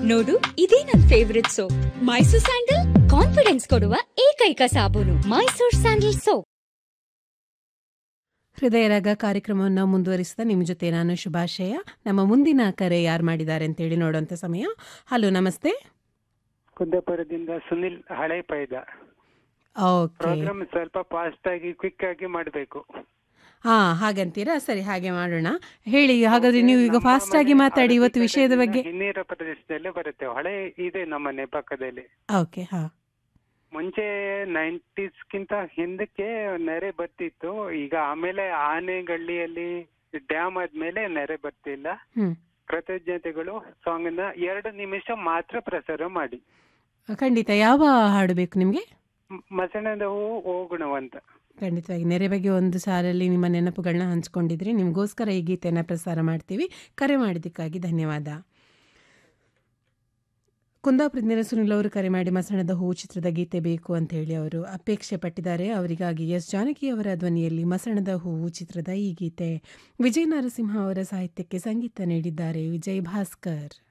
ನೋಡು ಇದೇ ನನ್ favourite soap Mysore sandal confidence ಕೊಡುವ ಏಕೈಕ ಸಾಬೂನು ಮೈಸೂರ್ ಸ್ಯಾಂಡಲ್ ಸೋಪ್ ಹೃದಯ ರಾಗ ಕಾರ್ಯಕ್ರಮವನ್ನು ಮುಂದುವರಿಸಿದ ನಿಮ್ಮ ಜೊತೆ ನಾನು ಶುಭಾಶಯ ನಮ್ಮ ಮುಂದಿನ ಕರೆ ಯಾರು ಮಾಡಿದ್ದಾರೆ ಅಂತೇಳಿ ನೋಡುವಂಥ ಸಮಯ ಹಲೋ ನಮಸ್ತೆ ಕುಂದಾಪುರದಿಂದ ಸುನಿಲ್ ಹಳೆ ಪೈದ ಓಕೆ ಪ್ರೋಗ್ರಾಮ್ ಸ್ವಲ್ಪ ಫಾಸ್ಟ್ ಆಗಿ ಕ್ವಿಕ್ ಆಗಿ ಮಾಡಬೇಕು ಹಾ ಹಾಗಂತೀರಾ ಸರಿ ಹಾಗೆ ಮಾಡೋಣ ಹೇಳಿ ಹಾಗಾದ್ರೆ ನೀವು ಈಗ ಫಾಸ್ಟ್ ಆಗಿ ಮಾತಾಡಿ ಇವತ್ತು ವಿಷಯದ ಬಗ್ಗೆ ಹಿನ್ನೀರ ಪ್ರದೇಶದಲ್ಲೇ ಬರುತ್ತೆ ಹೊಳೆ ಇದೆ ನಮ್ಮನೆ ಪಕ್ಕದಲ್ಲಿ ಓಕೆ ಹಾ ಮುಂಚೆ ನೈಂಟೀಸ್ ಗಿಂತ ಹಿಂದಕ್ಕೆ ನೆರೆ ಬರ್ತಿತ್ತು ಈಗ ಆಮೇಲೆ ಆನೆಗಳ್ಳಿಯಲ್ಲಿ ಡ್ಯಾಮ್ ಆದ್ಮೇಲೆ ನೆರೆ ಬರ್ತಿಲ್ಲ ಹ್ಮ್ ಕೃತಜ್ಞತೆಗಳು ಸಾಂಗ್ ನ ಎರಡು ನಿಮಿಷ ಮಾತ್ರ ಪ್ರಸಾರ ಮಾಡಿ ಖಂಡಿತ ಯಾವ ಹಾಡು ಬೇಕು ನಿಮಗೆ ಮ್- ಮಸಣದ ಹೂವು ಹೋಗುಣವಂತ ಖಂಡಿತವಾಗಿ ನೆರೆ ಬಗ್ಗೆ ಒಂದು ಸಾರಲ್ಲಿ ನಿಮ್ಮ ನೆನಪುಗಳನ್ನ ಹಂಚ್ಕೊಂಡಿದ್ರಿ ನಿಮಗೋಸ್ಕರ ಈ ಗೀತೆಯನ್ನು ಪ್ರಸಾರ ಮಾಡ್ತೀವಿ ಕರೆ ಮಾಡಿದ್ದಕ್ಕಾಗಿ ಧನ್ಯವಾದ ಕುಂದಾಪುರದಿಂದ ಸುನಿಲ್ ಅವರು ಕರೆ ಮಾಡಿ ಮಸಣದ ಹೂ ಚಿತ್ರದ ಗೀತೆ ಬೇಕು ಅಂತ ಹೇಳಿ ಅವರು ಅಪೇಕ್ಷೆ ಪಟ್ಟಿದ್ದಾರೆ ಅವರಿಗಾಗಿ ಎಸ್ ಜಾನಕಿ ಅವರ ಧ್ವನಿಯಲ್ಲಿ ಮಸಣದ ಹೂವು ಚಿತ್ರದ ಈ ಗೀತೆ ವಿಜಯ ನರಸಿಂಹ ಅವರ ಸಾಹಿತ್ಯಕ್ಕೆ ಸಂಗೀತ ನೀಡಿದ್ದಾರೆ ವಿಜಯ್ ಭಾಸ್ಕರ್